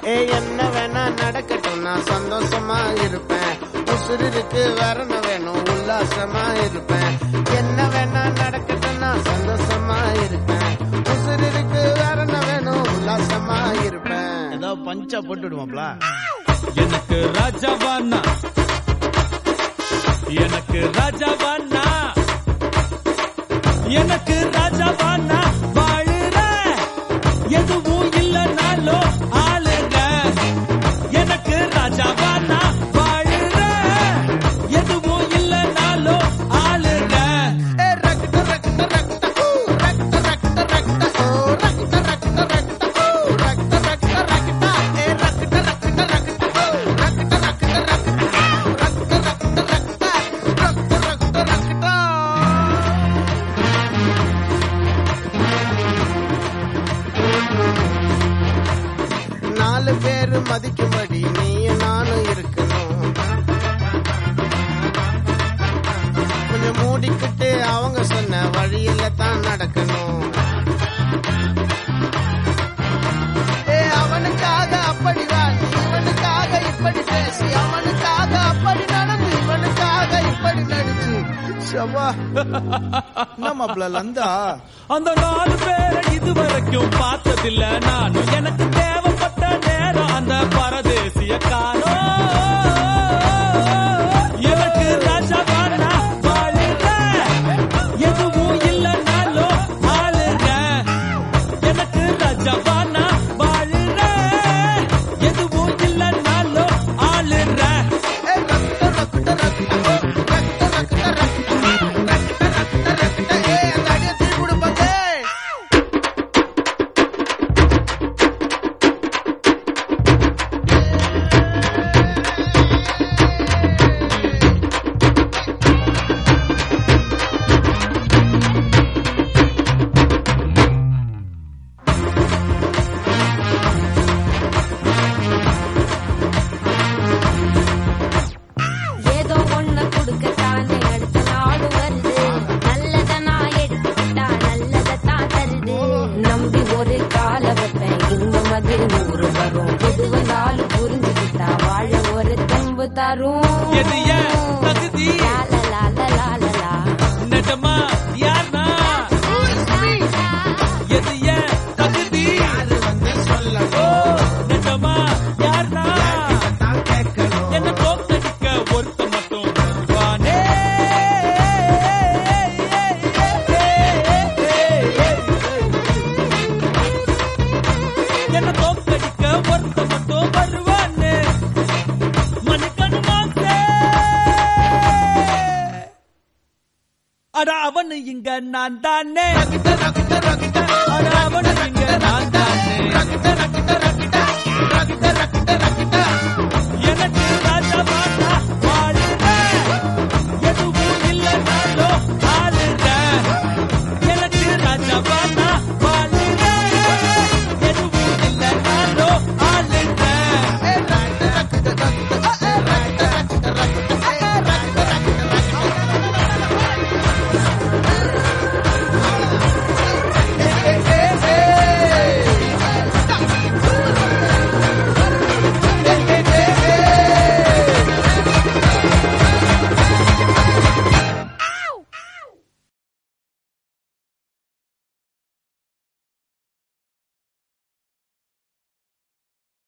ஏ என்ன வேணா நடக்கட்டும் நான் சந்தோஷமா இருப்பேன் உசுறு இருக்கு வேற என்ன வேணும் உல்லாசமா இருப்பேன் என்ன வேணா நடக்கட்டும் நான் சந்தோஷமா இருப்பேன் உசுறு இருக்கு வேற என்ன வேணும் உல்லாசமா இருப்பேன் ஏதோ பஞ்சா போட்டு விடுவாப்ல எனக்கு ராஜாவானா எனக்கு ராஜாவானா எனக்கு ராஜாவானா வாழுற எதுவும் இல்லைனாலும் ஆளுங்க எனக்கு ராஜாவானா வாழுற எதுவும் இல்லைனாலும் ஆளுங்க ஏ ரக்ட ரக்ட ரக்ட ஊ, ரக்ட ரக்ட ரக்ட ஓ, ரக்ட ரக்ட ரக்ட ஓ, ரக்ட ரக்ட ரக்ட ஏ ரக்ட ரக்ட ரக்ட ஓ, ரக்ட ரக்ட ரக்ட ஓ, ரக்ட ரக்ட ரக்ட ரக்ட ரக்ட ரக்ட நாலு பேரு மதிக்கும்படி நீயும் நானும் இருக்கணும் கொஞ்சம் மூடிக்கிட்டு அவங்க சொன்ன வழியில தான் நடக்கணும் ஏ அவனுக்காக அப்படிதான் இவனுக்காக இப்படி பேசி அவனுக்காக அப்படி நடந்து இவனுக்காக இப்படி நடிச்சு சவா நம்மள லந்தா அந்த நாலு பேரை இதுவரைக்கும் பார்த்ததில்ல நானும் எனக்கு தேவைப்பட்ட நேரம் அந்த பரதேசிய காணோம் எனக்கு ராஜாவானா வாழுங்க எதுவும் இல்லைனாலும் ஆளுங்க எனக்கு ராஜாவானா வாழுங்க எதுவும் இல்லைனாலும் ஆளுங்க ஏ ரக்த ரக்த ரக்த ஓ, ரக்த ரக்த ரக்த ஆ, ரக்த ரக்த ரக்த ஏ அந்த அடியை திருப்பி கொடுப்பாங்க ஏதோ ஒண்ணு கொடுக்கத்தானே அடுத்த நாடு வருது நல்லத நான் எடுத்துக்கிட்டா நல்லதத்தான் தருது நம்பி ஒரு கால வைப்பேன் இன்பம் அது நூறு வரும் எது வந்தாலும் புரிஞ்சுக்கிட்டா வாழ ஒரு தெம்பு தரும் எது ஏன் தகுதி லால லால லால லா நிஜமா யார்னா எது ஏன் தகுதி வந்து ஓ சொல்லணும் நிஜமா யார்னா நான் கேட்கணும் என்ன தோக்கடிக்க ஒருத்த மட்டும் வருவானே என்ன தோக்கடிக்க ஒருத்த மட்டும் வருவானே மணிக்கணு மாசே அட அவனு இங்க நான் தானே ரக்த ரக்த ரக்த அட அவனு இங்க நான் தானே ரக்த